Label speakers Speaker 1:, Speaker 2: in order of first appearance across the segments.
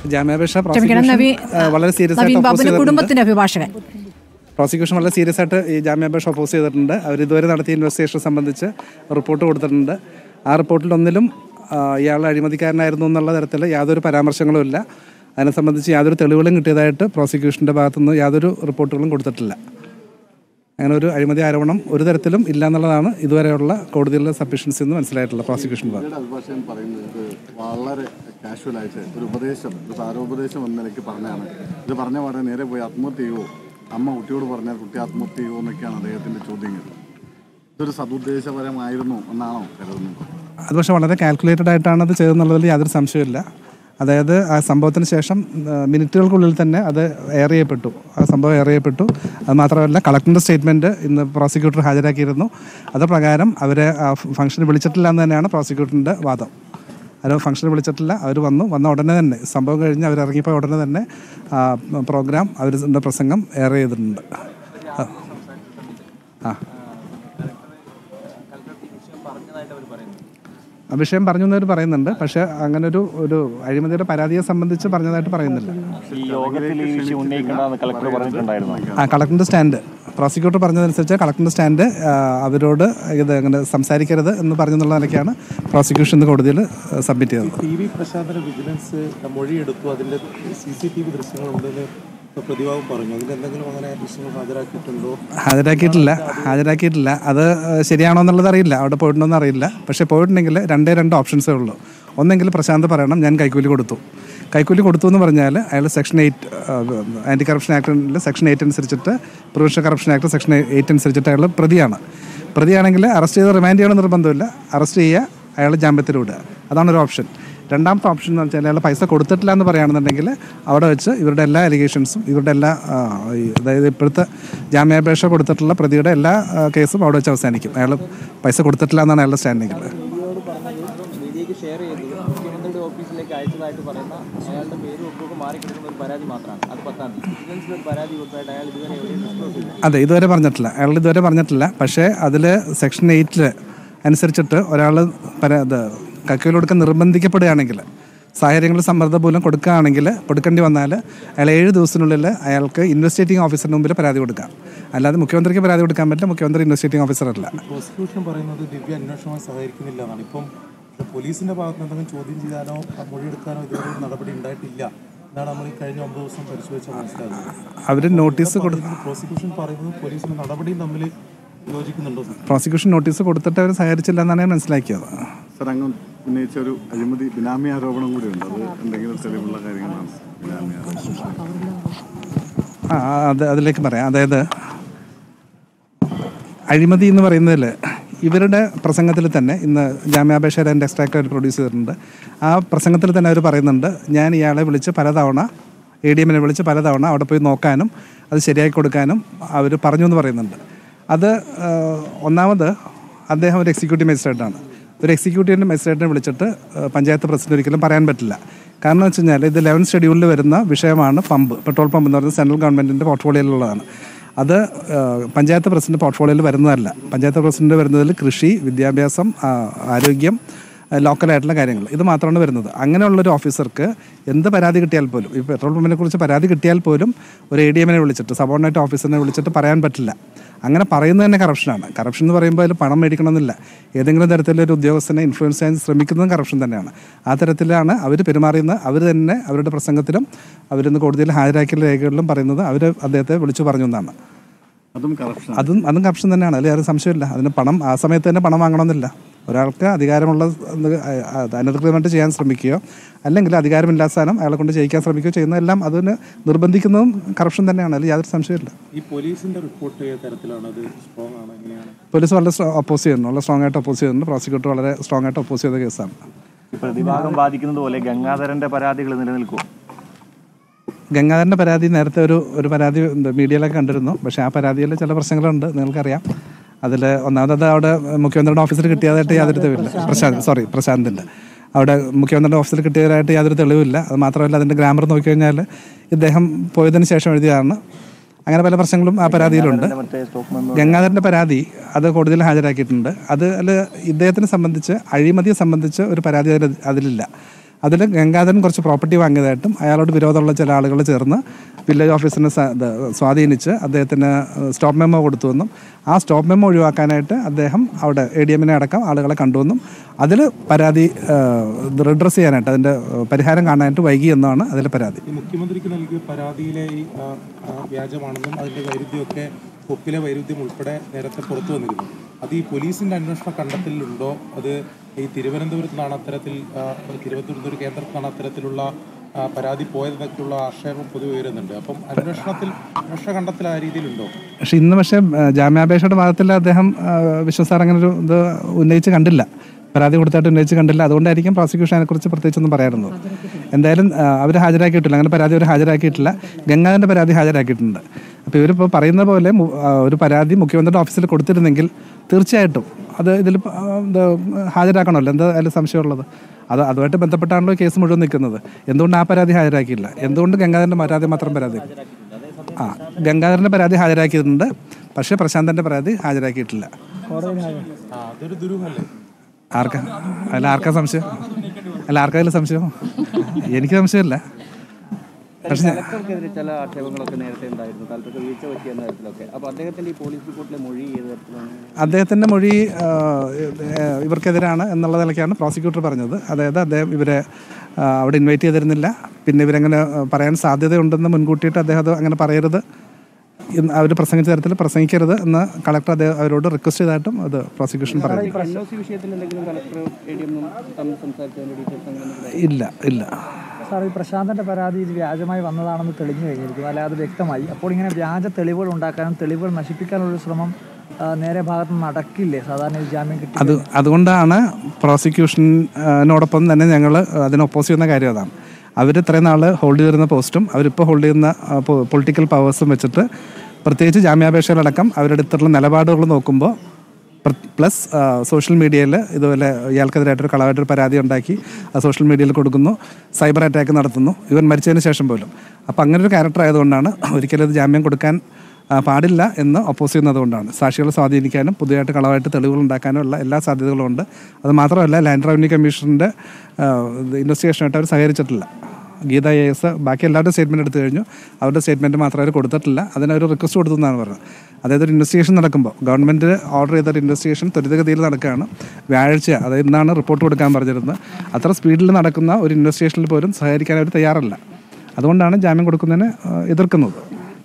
Speaker 1: ജാമ്യാപേക്ഷ
Speaker 2: ക്ഷമിക്കണം
Speaker 1: പ്രോസിക്യൂഷൻ
Speaker 2: നവീൻ
Speaker 1: ആ, വളരെ സീരിയസ്
Speaker 2: നവീൻ
Speaker 1: ആയിട്ട് oppose
Speaker 2: ബാബുവിന്റെ
Speaker 1: ചെയ്തിട്ടുണ്ട്.
Speaker 2: കുടുംബത്തിന്റെ അഭിഭാഷകൻ
Speaker 1: പ്രോസിക്യൂഷൻ വളരെ സീരിയസ് ആയിട്ട് ഈ ജാമ്യാപേക്ഷ ഒപ്പോസ് ചെയ്തിട്ടുണ്ട് അവർ ഇതുവരെ നടത്തിയ ഇൻവെസ്റ്റിഗേഷൻ സംബന്ധിച്ച് റിപ്പോർട്ട് കൊടുത്തിട്ടുണ്ട് ആ റിപ്പോർട്ടിലൊന്നിലും ആ, ഇയാൾ അഴിമതിക്കാരനായിരുന്നു എന്നുള്ള തരത്തിൽ യാതൊരു പരാമർശങ്ങളും ഇല്ല അതിനെ സംബന്ധിച്ച് യാതൊരു തെളിവുകളും കിട്ടിയതായിട്ട് പ്രോസിക്യൂഷൻ്റെ ഭാഗത്തുനിന്ന് യാതൊരു റിപ്പോർട്ടുകളും കൊടുത്തിട്ടില്ല അങ്ങനെ ഒരു അഴിമതി ആരോപണം ഒരു തരത്തിലും ഇല്ല എന്നുള്ളതാണ് ഇതുവരെയുള്ള കോടതിയിലെ സബ്മിഷൻസ് എന്ന് മനസ്സിലായിട്ടുള്ള പ്രോസിക്യൂഷൻ ഭാഗം
Speaker 3: പിന്നീട് അഭിഭാഷകൻ പറയുന്നത് ഇത് വളരെ കാഷ്വലായിട്ട് ഒരു ഉപദേശം ഒരു സാരോപദേശം എന്ന നിലയ്ക്ക് പറഞ്ഞാണ് ഇത് പറഞ്ഞ പാടെ നേരെ പോയി ആത്മഹത്യ ചെയ്യുമോ അമ്മ കുട്ടിയോട് പറഞ്ഞാൽ കുട്ടി ആത്മഹത്യ ചെയ്യുമോ എന്നൊക്കെയാണ് അദ്ദേഹത്തിൻ്റെ ചോദ്യങ്ങൾ ഇതൊരു സതുദ്ദേശപരമായിരുന്നു എന്നാണോ കരുതുന്നത്
Speaker 1: അത് പക്ഷേ വളരെ കാൽക്കുലേറ്റഡ് ആയിട്ടാണ് അത് ചെയ്തെന്നുള്ളതിൽ യാതൊരു സംശയമില്ല അതായത് ആ സംഭവത്തിന് ശേഷം ആ, മിനിറ്റുകൾക്കുള്ളിൽ തന്നെ അത് എയർ ചെയ്യപ്പെട്ടു ആ സംഭവം എയർ ചെയ്യപ്പെട്ടു അത് മാത്രമല്ല കളക്ടറിൻ്റെ സ്റ്റേറ്റ്മെൻറ്റ് ഇന്ന് പ്രോസിക്യൂട്ടർ ഹാജരാക്കിയിരുന്നു അത് പ്രകാരം അവരെ ആ ഫംഗ്ഷന് വിളിച്ചിട്ടില്ല എന്ന് തന്നെയാണ് പ്രോസിക്യൂട്ടറിൻ്റെ വാദം അവർ ഫംഗ്ഷന് വിളിച്ചിട്ടില്ല അവർ വന്നു വന്ന ഉടനെ തന്നെ സംഭവം കഴിഞ്ഞ് അവർ ഇറങ്ങിയപ്പോൾ ഉടനെ തന്നെ ആ പ്രോഗ്രാം അവരുടെ പ്രസംഗം എയർ ചെയ്തിട്ടുണ്ട് ആ. ആ ആ വിഷയം പറഞ്ഞു എന്നവർ പറയുന്നുണ്ട് പക്ഷേ അങ്ങനെ ഒരു ഒരു അഴിമതിയുടെ പരാതിയെ സംബന്ധിച്ച് പറഞ്ഞതായിട്ട് പറയുന്നില്ല
Speaker 4: ഈ യോഗത്തിൽ ഈ വിഷയം ഉന്നയിക്കേണ്ടതെന്ന് കളക്ടർ പറഞ്ഞിട്ടുണ്ടായിരുന്നു
Speaker 1: ആ കളക്ടറിൻ്റെ സ്റ്റാൻഡ് പ്രോസിക്യൂട്ടർ പറഞ്ഞതനുസരിച്ച് കളക്ടറിൻ്റെ സ്റ്റാൻഡ് ആ, അവരോട് ഇത് അങ്ങനെ സംസാരിക്കരുത് എന്ന് പറഞ്ഞെന്നുള്ള നിലയ്ക്കാണ് പ്രോസിക്യൂഷൻ ഇന്ന് കോടതിയിൽ സബ്മിറ്റ് ചെയ്തത്
Speaker 5: ടി വി പ്രശാന്തന് വിജിലൻസ് മൊഴിയെടുത്തു അതിന്റെ സി സി ടി വി ദൃശ്യങ്ങളുണ്ടെന്ന് പ്രതിഭാഗം പറഞ്ഞു അതിൽ എന്തെങ്കിലും അങ്ങനെ ദൃശ്യങ്ങൾ ഹാജരാക്കിയിട്ടുണ്ടോ
Speaker 1: ഹാജരാക്കിയിട്ടില്ല ഹാജരാക്കിയിട്ടില്ല അത് ശരിയാണോ എന്നുള്ളത് അറിയില്ല അവിടെ പോയിട്ടുണ്ടോ എന്ന് അറിയില്ല പക്ഷേ പോയിട്ടുണ്ടെങ്കിൽ രണ്ടേ രണ്ട് ഓപ്ഷൻസേ ഉള്ളൂ ഒന്നെങ്കിൽ പ്രശാന്ത് പറയണം ഞാൻ കൈക്കൂലി കൊടുത്തു കൈക്കൂലി കൊടുത്തു എന്ന് പറഞ്ഞാൽ അയാൾ സെക്ഷൻ എയ്റ്റ് ആൻറ്റി കറപ്ഷൻ ആക്ടിൽ സെക്ഷൻ എയ്റ്റ് അനുസരിച്ചിട്ട് prevention corruption act section eight അനുസരിച്ചിട്ട് അയാൾ പ്രതിയാണ് പ്രതിയാണെങ്കിൽ അറസ്റ്റ് ചെയ്ത് റിമാൻഡ് ചെയ്യണം നിർബന്ധമില്ല അറസ്റ്റ് ചെയ്യുക അയാൾ ജാമ്യത്തിൽ വിടുക അതാണ് ഒരു ഓപ്ഷൻ രണ്ടാമത്തെ ഓപ്ഷൻ എന്ന് വെച്ചാൽ അയാൾ പൈസ കൊടുത്തിട്ടില്ല എന്ന് പറയുകയാണെന്നുണ്ടെങ്കിൽ അവിടെ വെച്ച് ഇവരുടെ എല്ലാ അലിഗേഷൻസും ഇവരുടെ എല്ലാ ആ, ഈ അതായത് ഇപ്പോഴത്തെ ജാമ്യാപേക്ഷ കൊടുത്തിട്ടുള്ള പ്രതിയുടെ എല്ലാ ആ, കേസും അവിടെ വെച്ച് അവസാനിക്കും അയാൾ പൈസ കൊടുത്തിട്ടില്ല എന്നാണ് അയാളുടെ സ്റ്റാൻഡിങ്ങിൽ
Speaker 6: മീഡിയയ്ക്ക് ഷെയർ ചെയ്തത് മുഖ്യമന്ത്രിയുടെ ഓഫീസിലേക്ക് അയച്ചതായിട്ട് പറയുന്ന അയാളുടെ പേരും ഒപ്പൊക്കെ മാറിക്കിടക്കുന്ന ഒരു പരാതി മാത്രമാണ് അത് പത്താം തീയതി വിജിലൻസിൽ ഒരു പരാതി കൊടുത്തായിട്ട് അയാൾ ഇതുവരെ എവിടെയും ഡിസ്ക്ലോസ് ചെയ്തില്ല
Speaker 1: അതെ ഇതുവരെ പറഞ്ഞിട്ടില്ല അയാൾ ഇതുവരെ പറഞ്ഞിട്ടില്ല പക്ഷേ അതിൽ സെക്ഷൻ എയ്റ്റിൽ അനുസരിച്ചിട്ട് ഒരാൾ പര ഇത് കക്കയിൽ കൊടുക്കാൻ നിർബന്ധിക്കപ്പെടുകയാണെങ്കിൽ സാഹചര്യങ്ങൾ സമ്മർദ്ദം മൂലം കൊടുക്കുകയാണെങ്കിൽ കൊടുക്കേണ്ടി വന്നാൽ അയാൾ ഏഴ് ദിവസത്തിനുള്ളിൽ അയാൾക്ക് ഇൻവെസ്റ്റിഗേറ്റിംഗ് ഓഫീസറിന് മുമ്പിൽ പരാതി കൊടുക്കാം അല്ലാതെ മുഖ്യമന്ത്രിക്ക് പരാതി കൊടുക്കാൻ പറ്റില്ല മുഖ്യമന്ത്രി ഇൻവെസ്റ്റിഗേറ്റിംഗ് ഓഫീസറല്ല
Speaker 5: പ്രോസിക്യൂഷൻ പറയുന്നത് ദിവ്യ അന്വേഷണമായി സഹകരിക്കുന്നില്ല എന്നാണ് ഇപ്പം പോലീസിന്റെ ഭാഗത്ത് നിന്ന് എന്തെങ്കിലും ചോദ്യം ചെയ്യാനോ ആ മൊഴിയെടുക്കാനോ ഇതുവരെ ഒരു നടപടി ഉണ്ടായിട്ടില്ല എന്നാണ് നമ്മൾ ഈ കഴിഞ്ഞ ഒമ്പത് ദിവസം പരിശോധിച്ചാൽ മനസ്സിലാകുന്നത്
Speaker 1: അവർ നോട്ടീസ് കൊടു
Speaker 5: പ്രോസിക്യൂഷൻ പറയുന്നത് പോലീസിന്റെ നടപടിയും തമ്മിൽ യോജിക്കുന്നുണ്ടോ സർ?
Speaker 1: പ്രോസിക്യൂഷൻ നോട്ടീസ് കൊടുത്തിട്ട് അവർ സഹകരിച്ചില്ല എന്നാണ് ഞാൻ മനസ്സിലാക്കിയത്
Speaker 3: സർ അങ്ങ് ഉന്നയിച്ച ഒരു അഴിമതി ബിനാമി ആരോപണം കൂടിയുണ്ട് അത് എന്തെങ്കിലും തെളിവുള്ള കാര്യങ്ങളാണ് ബിനാമി ആരോപണം
Speaker 1: ആ ആ, അത് അതിലേക്ക് പറയാം അതായത് അഴിമതി എന്ന് പറയുന്നതിൽ ഇവരുടെ പ്രസംഗത്തിൽ തന്നെ ഇന്ന് ജാമ്യാപേക്ഷയുടെ എൻ്റെ എക്സ്ട്രാക്ട് അവർ പ്രൊഡ്യൂസ് ചെയ്തിട്ടുണ്ട് ആ പ്രസംഗത്തിൽ തന്നെ അവർ പറയുന്നുണ്ട് ഞാൻ ഇയാളെ വിളിച്ച് പലതവണ എ ഡി എമ്മിനെ വിളിച്ച് പലതവണ അവിടെ പോയി നോക്കാനും അത് ശരിയാക്കി കൊടുക്കാനും അവർ പറഞ്ഞു എന്ന് പറയുന്നുണ്ട് അത് ആ, ഒന്നാമത് അദ്ദേഹം ഒരു എക്സിക്യൂട്ടീവ് മജിസ്ട്രേറ്റാണ് ഒരു എക്സിക്യൂട്ടീവ് മജിസ്ട്രേറ്റിനെ വിളിച്ചിട്ട് ആ, പഞ്ചായത്ത് പ്രസിഡന്റ് ഒരിക്കലും പറയാൻ പറ്റില്ല കാരണം എന്ന് വെച്ച് കഴിഞ്ഞാൽ ഇത് ലെവൻ ഷെഡ്യൂളിൽ വരുന്ന വിഷയമാണ് പമ്പ് പെട്രോൾ പമ്പ് എന്ന് പറയുന്നത് സെൻട്രൽ ഗവൺമെൻറ്റിൻ്റെ പോർട്ട്ഫോളിയോയിലുള്ളതാണ് അത് ആ, പഞ്ചായത്ത് പ്രസിഡന്റ് പോർട്ട്ഫോളിയോയിൽ വരുന്നതല്ല പഞ്ചായത്ത് പ്രസിഡന്റ് വരുന്നതിൽ കൃഷി വിദ്യാഭ്യാസം ആ, ആരോഗ്യം ആ, ലോക്കലായിട്ടുള്ള കാര്യങ്ങൾ ഇത് മാത്രമാണ് വരുന്നത് അങ്ങനെയുള്ളൊരു ഓഫീസർക്ക് എന്ത് പരാതി കിട്ടിയാൽ പോലും ഈ പെട്രോൾ പമ്പിനെ കുറിച്ച് പരാതി കിട്ടിയാൽ പോലും ഒരു എ ഡി എമ്മിനെ വിളിച്ചിട്ട് സബോർഡിനേറ്റ് ഓഫീസറിനെ വിളിച്ചിട്ട് പറയാൻ പറ്റില്ല അങ്ങനെ പറയുന്നത് തന്നെ കറപ്ഷനാണ് കറപ്ഷൻ എന്ന് പറയുമ്പോൾ അതിൽ പണം മേടിക്കണമെന്നില്ല ഏതെങ്കിലും തരത്തിലൊരു ഉദ്യോഗസ്ഥനെ ഇൻഫ്ലുവൻസ് ചെയ്യാൻ ശ്രമിക്കുന്നതും കറപ്ഷൻ തന്നെയാണ് ആ തരത്തിലാണ് അവർ പെരുമാറിയെന്ന് അവർ തന്നെ അവരുടെ പ്രസംഗത്തിലും അവരിന്ന് കോടതിയിൽ ഹാജരാക്കിയ രേഖകളിലും പറയുന്നത് അവർ അദ്ദേഹത്തെ വിളിച്ചു പറഞ്ഞു എന്നാണ്
Speaker 3: അതും കറപ്ഷൻ
Speaker 1: അതും അതും കറപ്ഷൻ തന്നെയാണ് അതിൽ ആരും സംശയമില്ല അതിന് പണം ആ സമയത്ത് തന്നെ പണം വാങ്ങണമെന്നില്ല ഒരാൾക്ക് അധികാരമുള്ള ഇത് അത് അനധികൃതമായിട്ട് ചെയ്യാൻ ശ്രമിക്കുകയോ അല്ലെങ്കിൽ അധികാരമില്ലാത്ത സാധനം അയാളെ കൊണ്ട് ചെയ്യിക്കാൻ ശ്രമിക്കുകയോ ചെയ്യുന്നതെല്ലാം അതിന് നിർബന്ധിക്കുന്നതും കറപ്ഷൻ തന്നെയാണ് അതിൽ യാതൊരു സംശയമില്ല
Speaker 5: ഈ പോലീസിന്റെ റിപ്പോർട്ട് ഏത് തരത്തിലാണ് അത് സ്ട്രോങ് ആണ് എങ്ങനെയാണ്
Speaker 1: പോലീസ് വളരെ ഒപ്പോസ് ചെയ്യുന്നു വളരെ സ്ട്രോങ് ആയിട്ട് ഒപ്പോസ് ചെയ്യുന്നുണ്ട് പ്രോസിക്യൂട്ടർ വളരെ സ്ട്രോങ് ആയിട്ട് ഒപ്പോസ് ചെയ്ത കേസാണ്
Speaker 4: ഈ പ്രതിഭാഗം ബാധിക്കുന്നത് പോലെ ഗംഗാധരന്റെ പരാതികൾ നിലനിൽക്കും
Speaker 1: ഗംഗാധരൻ്റെ പരാതി നേരത്തെ ഒരു ഒരു പരാതി എന്താ മീഡിയയിലൊക്കെ കണ്ടിരുന്നു പക്ഷേ ആ പരാതിയിൽ ചില പ്രശ്നങ്ങളുണ്ട് നിങ്ങൾക്കറിയാം അതിൽ ഒന്നാമത് അവിടെ മുഖ്യമന്ത്രിയുടെ ഓഫീസിൽ കിട്ടിയതായിട്ട് യാതൊരു തെളിവില്ല പ്രശാന്ത് സോറി പ്രശാന്തിൻ്റെ അവിടെ മുഖ്യമന്ത്രിയുടെ ഓഫീസിൽ കിട്ടിയതായിട്ട് യാതൊരു തെളിവില്ല അത് മാത്രമല്ല അതിൻ്റെ ഗ്രാമർ നോക്കിക്കഴിഞ്ഞാൽ ഇദ്ദേഹം പോയതിന് ശേഷം എഴുതിയതാണ് അങ്ങനെ പല പ്രശ്നങ്ങളും ആ പരാതിയിലുണ്ട്
Speaker 4: മറ്റേ സ്റ്റോക്ക് മെമ്മോ
Speaker 1: ഗംഗാധരൻ്റെ പരാതി അത് കോടതിയിൽ ഹാജരാക്കിയിട്ടുണ്ട് അത് അതിൽ ഇദ്ദേഹത്തിനെ സംബന്ധിച്ച് അഴിമതിയെ സംബന്ധിച്ച് ഒരു പരാതി അതിൽ അതിലില്ല അതിൽ ഗംഗാധരൻ കുറച്ച് പ്രോപ്പർട്ടി വാങ്ങിയതായിട്ടും അയാളോട് വിരോധമുള്ള ചില ആളുകൾ ചേർന്ന് വില്ലേജ് ഓഫീസിനെ സ- ഇത് സ്വാധീനിച്ച് അദ്ദേഹത്തിന് സ്റ്റോപ്പ് മെമ്മോ കൊടുത്തുവെന്നും ആ സ്റ്റോപ്പ് മെമ്മോ ഒഴിവാക്കാനായിട്ട് അദ്ദേഹം അവിടെ എ ഡി എമ്മിനെ അടക്കം ആളുകളെ കണ്ടുവെന്നും അതിൽ പരാതി റിഡ്രസ് ചെയ്യാനായിട്ട് അതിൻ്റെ പരിഹാരം കാണാനായിട്ട് വൈകി എന്നാണ് അതിലെ പരാതി
Speaker 5: ഈ മുഖ്യമന്ത്രിക്ക് നൽകിയ പരാതിയിലെ ഈ ആ, ആ, വ്യാജമാണെന്നും അതിന്റെ വൈരുദ്ധ്യമൊക്കെ ഒപ്പിലെ വൈരുദ്ധ്യം ഉൾപ്പെടെ നേരത്തെ പുറത്തു വന്നിരുന്നു അത് ഈ പോലീസിന്റെ അന്വേഷണ കണ്ടെത്തലിലുണ്ടോ അത് ഈ തിരുവനന്തപുരത്ത് നിന്നാണ് അത്തരത്തിൽ ആ, തിരുവനന്തപുരത്ത് ഒരു കേന്ദ്രത്തിനാണ് അത്തരത്തിലുള്ള ആ, പരാതി പോയതെന്നൊക്കെയുള്ള ആക്ഷേപം പൊതുവെ ഉയരുന്നുണ്ട് അപ്പം അന്വേഷണത്തിൽ അന്വേഷണ കണ്ടെത്തൽ ആ രീതിയിലുണ്ടോ
Speaker 1: പക്ഷെ ഇന്ന് പക്ഷേ ആ, ജാമ്യാപേക്ഷയുടെ ഭാഗത്തിൽ അദ്ദേഹം വിശ്വസാർ അങ്ങനെ ഒരു ഇത് ഉന്നയിച്ച് കണ്ടില്ല പരാതി കൊടുത്തായിട്ട് ഉന്നയിച്ച് കണ്ടില്ല അതുകൊണ്ടായിരിക്കും പ്രോസിക്യൂഷൻ അതിനെക്കുറിച്ച് പ്രത്യേകിച്ചൊന്നും പറയാറുന്നത് എന്തായാലും അവർ ഹാജരാക്കിയിട്ടില്ല അങ്ങനെ പരാതി അവർ ഹാജരാക്കിയിട്ടില്ല ഗംഗാധരൻ്റെ പരാതി ഹാജരാക്കിയിട്ടുണ്ട് അപ്പോൾ ഇവരിപ്പോൾ പറയുന്ന പോലെ മു- ആ, ഒരു പരാതി മുഖ്യമന്ത്രിയുടെ ഓഫീസിൽ കൊടുത്തിരുന്നെങ്കിൽ തീർച്ചയായിട്ടും അത് ഇതിൽ പ- ആ, ഇത് ഹാജരാക്കണമല്ലോ എന്താ അതിൽ സംശയമുള്ളത് അത് അതുമായിട്ട് ബന്ധപ്പെട്ടാണല്ലോ ഈ കേസ് മുഴുവൻ നിൽക്കുന്നത് എന്തുകൊണ്ട് ആ പരാതി ഹാജരാക്കിയില്ല എന്തുകൊണ്ട് ഗംഗാധരൻ്റെ പരാതി മാത്രം പരാതി ആ ഗംഗാധരൻ്റെ പരാതി ഹാജരാക്കിയിട്ടുണ്ട് പക്ഷേ പ്രശാന്തൻ്റെ പരാതി ഹാജരാക്കിയിട്ടില്ല
Speaker 5: ആ അതൊരു ദുരൂഹമല്ലേ
Speaker 1: ആർക്കാ അല്ല ആർക്കാ സംശയം അല്ല ആർക്കാ അതിൽ സംശയം എനിക്ക് സംശയമില്ല പക്ഷെ ഞാൻ-
Speaker 6: കലക്ടർക്കെതിരെ ചില ആക്ഷേപങ്ങളൊക്കെ നേരത്തെ ഉണ്ടായിരുന്നു കലക്ടർക്ക് വീഴ്ച പറ്റിയെന്ന തരത്തിലൊക്കെ അപ്പോൾ അദ്ദേഹത്തിന്റെ ഈ പോലീസ് റിപ്പോർട്ടിലെ മൊഴി ഏത് തരത്തിലാണ്
Speaker 1: അദ്ദേഹത്തിൻ്റെ മൊഴി ആ, ഏഹ്, ഇവർക്കെതിരാണ് എന്നുള്ള നിലയ്ക്കാണ് പ്രോസിക്യൂട്ടർ പറഞ്ഞത് അതായത് അദ്ദേഹം ഇവരെ ആ, അവിടെ ഇൻവൈറ്റ് ചെയ്തിരുന്നില്ല പിന്നെ ഇവരങ്ങനെ ആ, പറയാൻ സാധ്യതയുണ്ടെന്ന് മുൻകൂട്ടിയിട്ട് അദ്ദേഹം അത് അങ്ങനെ പറയരുത് അവർ പ്രസംഗിച്ച തരത്തിൽ പ്രസംഗിക്കരുത് എന്ന് കളക്ടർ അദ്ദേഹം അവരോട് റിക്വസ്റ്റ് ചെയ്തായിട്ടും അത് പ്രോസിക്യൂഷൻ പറയുന്നു
Speaker 6: എൻ ഒ സി വിഷയത്തിൽ എന്തെങ്കിലും കലക്ടർ എ ഡി എമ്മും തമ്മിൽ സംസാരിച്ചതിന്റെ ഡീറ്റെയിൽസ് അങ്ങനെ എന്തെങ്കിലും
Speaker 1: ഇല്ല ഇല്ല
Speaker 2: സാർ ഈ പ്രശാന്തന്റെ പരാതി ഇത് വ്യാജമായി വന്നതാണെന്ന് തെളിഞ്ഞു കഴിഞ്ഞിരിക്കുന്നു അല്ലെ അത് വ്യക്തമായി അപ്പോൾ ഇങ്ങനെ വ്യാജ തെളിവുകൾ ഉണ്ടാക്കാനും തെളിവുകൾ നശിപ്പിക്കാനുള്ള ശ്രമം ആ, നേരെ ഭാഗത്ത് നടക്കില്ലേ സാധാരണ ഈ ജാമ്യം കിട്ടി
Speaker 1: അത് അതുകൊണ്ടാണ് പ്രോസിക്യൂഷനോടൊപ്പം തന്നെ ഞങ്ങൾ അതിനെ ഒപ്പോസ് ചെയ്യുന്ന കാര്യം അതാണ് അവർ ഇത്രയും നാൾ ഹോൾഡ് ചെയ്തിരുന്ന പോസ്റ്റും അവരിപ്പോൾ ഹോൾഡ് ചെയ്യുന്ന പൊളിറ്റിക്കൽ പവേഴ്സും വെച്ചിട്ട് പ്രത്യേകിച്ച് ജാമ്യാപേക്ഷകളടക്കം അവരുടെ അടുത്തുള്ള നിലപാടുകൾ നോക്കുമ്പോൾ പ്ലസ് സോഷ്യൽ മീഡിയയിൽ ഇതുപോലെ ഇയാൾക്കെതിരായിട്ടൊരു കളവായിട്ടൊരു പരാതി ഉണ്ടാക്കി ആ സോഷ്യൽ മീഡിയയിൽ കൊടുക്കുന്നു സൈബർ അറ്റാക്ക് നടത്തുന്നു ഇവൻ മരിച്ചതിന് ശേഷം പോലും അപ്പോൾ അങ്ങനെ ഒരു ക്യാരക്ടർ ആയതുകൊണ്ടാണ് ഒരിക്കലും ഇത് ജാമ്യം കൊടുക്കാൻ ആ, പാടില്ല എന്ന് ഒപ്പോസ് ചെയ്യുന്നതുകൊണ്ടാണ് സാക്ഷികളെ സ്വാധീനിക്കാനും പുതിയതായിട്ട് കളവായിട്ട് തെളിവുകൾ ഉണ്ടാക്കാനും ഉള്ള എല്ലാ സാധ്യതകളും ഉണ്ട് അത് മാത്രമല്ല ലാൻഡ് റവന്യൂ കമ്മീഷൻ്റെ ഇൻവെസ്റ്റിഗേഷനായിട്ട് അവർ സഹകരിച്ചിട്ടില്ല ഗീത എ എസ് ബാക്കി എല്ലാവരുടെ സ്റ്റേറ്റ്മെൻറ്റ് എടുത്തു കഴിഞ്ഞു അവരുടെ സ്റ്റേറ്റ്മെൻറ്റ് മാത്രം അവർ കൊടുത്തിട്ടില്ല അതിനൊരു റിക്വസ്റ്റ് കൊടുത്തു എന്നാണ് പറഞ്ഞത് അതായത് ഒരു ഇൻവെസ്റ്റിഗേഷൻ നടക്കുമ്പോൾ ഗവൺമെൻറ് ഓർഡർ ചെയ്ത ഒരു ഇൻവെസ്റ്റിഗേഷൻ ത്വരിതഗതിയിൽ നടക്കുകയാണ് വ്യാഴാഴ്ച അതായത് ഇന്നാണ് റിപ്പോർട്ട് കൊടുക്കാൻ പറഞ്ഞിരുന്നത് അത്ര സ്പീഡിൽ നടക്കുന്ന ഒരു ഇൻവെസ്റ്റിഗേഷനിൽ പോലും സഹകരിക്കാൻ അവർ തയ്യാറല്ല അതുകൊണ്ടാണ് ജാമ്യം കൊടുക്കുന്നതിന് ആ, എതിർക്കുന്നത്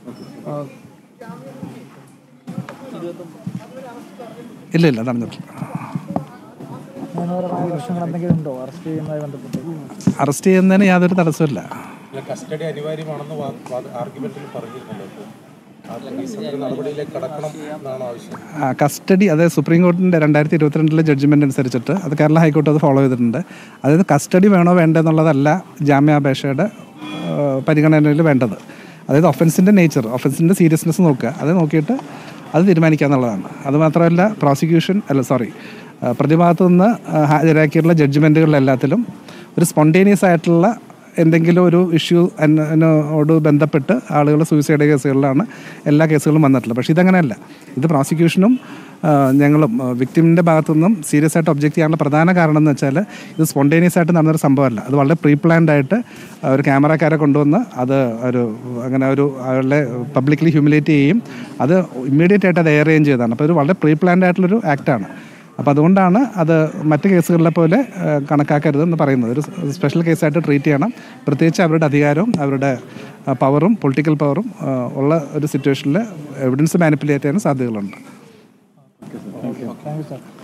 Speaker 1: ഇല്ല ഇല്ല നടന്നിട്ടില്ല
Speaker 2: നിയമപരമായ പ്രശ്നങ്ങൾ എന്തെങ്കിലും ഉണ്ടോ അറസ്റ്റ് ചെയ്യുന്നതുമായി ബന്ധപ്പെട്ട്
Speaker 1: അറസ്റ്റ് ചെയ്യുന്നതിന് യാതൊരു തടസ്സമില്ല
Speaker 5: അല്ല കസ്റ്റഡി അനിവാര്യമാണെന്ന് ആർഗ്യുമെന്റിൽ പറഞ്ഞിരുന്നല്ലോ ഇപ്പോൾ ആ പോലീസ് ഒരു നടപടിയിലേക്ക് കടക്കണം എന്നാണ് ആവശ്യം
Speaker 1: കസ്റ്റഡി അതായത് സുപ്രീം കോടതിൻ്റെ രണ്ടായിരത്തി ഇരുപത്തിരണ്ടിലെ ജഡ്ജ്മെൻ്റ് അനുസരിച്ചിട്ട് അത് കേരള ഹൈക്കോടതി അത് ഫോളോ ചെയ്തിട്ടുണ്ട് അതായത് കസ്റ്റഡി വേണോ വേണ്ടോ എന്നുള്ളതല്ല ജാമ്യാപേക്ഷയുടെ ആ, പരിഗണനയിൽ വേണ്ടത് അതായത് ഒഫൻസിൻ്റെ നേച്ചർ ഒഫൻസിൻ്റെ സീരിയസ്നെസ് നോക്കുക അത് നോക്കിയിട്ട് അത് തീരുമാനിക്കുക എന്നുള്ളതാണ് അത് മാത്രമല്ല പ്രോസിക്യൂഷൻ അല്ല സോറി പ്രതിഭാഗത്തു നിന്ന് ആ, ഹാജരാക്കിയിട്ടുള്ള ജഡ്ജ്മെൻറ്റുകളിലെല്ലാത്തിലും ഒരു സ്പോണ്ടേനിയസ് ആയിട്ടുള്ള എന്തെങ്കിലും ഒരു ഇഷ്യൂ അതിനോട് ബന്ധപ്പെട്ട് ആളുകൾ സൂയിസൈഡ് കേസുകളിലാണ് എല്ലാ കേസുകളും വന്നിട്ടുള്ളത് പക്ഷേ ഇതങ്ങനെയല്ല ഇത് പ്രോസിക്യൂഷനും ആ, ഞങ്ങളും വിക്ടിമിൻ്റെ ഭാഗത്തു നിന്നും സീരിയസ് ആയിട്ട് ഒബ്ജക്റ്റ് ചെയ്യാനുള്ള പ്രധാന കാരണം എന്ന് വെച്ചാൽ ഇത് സ്പോണ്ടേനിയസ് ആയിട്ട് നടന്നൊരു സംഭവമല്ല അത് വളരെ പ്രീ പ്ലാൻഡ് ആയിട്ട് ഒരു ക്യാമറക്കാരെ കൊണ്ടുവന്ന് അത് ഒരു അങ്ങനെ ഒരു അയാളെ പബ്ലിക്കലി ഹ്യൂമിലേറ്റ് ചെയ്യുകയും അത് ഇമ്മീഡിയറ്റ് ആയിട്ട് അത് എയർ ചെയ്യുകയും ചെയ്തതാണ് അപ്പോൾ ഒരു വളരെ പ്രീ പ്ലാൻഡ് ആയിട്ടുള്ളൊരു ആക്റ്റാണ് അപ്പോൾ അതുകൊണ്ടാണ് അത് മറ്റ് കേസുകളിലെ പോലെ ആ, കണക്കാക്കരുതെന്ന് പറയുന്നത് ഒരു സ്പെഷ്യൽ കേസായിട്ട് ട്രീറ്റ് ചെയ്യണം പ്രത്യേകിച്ച് അവരുടെ അധികാരവും അവരുടെ ആ, പവറും പൊളിറ്റിക്കൽ പവറും ആ, ഉള്ള ഒരു സിറ്റുവേഷനിൽ എവിഡൻസ് മാനിപ്പുലേറ്റ് ചെയ്യാൻ സാധ്യതകളുണ്ട്
Speaker 2: താങ്ക് യു സാർ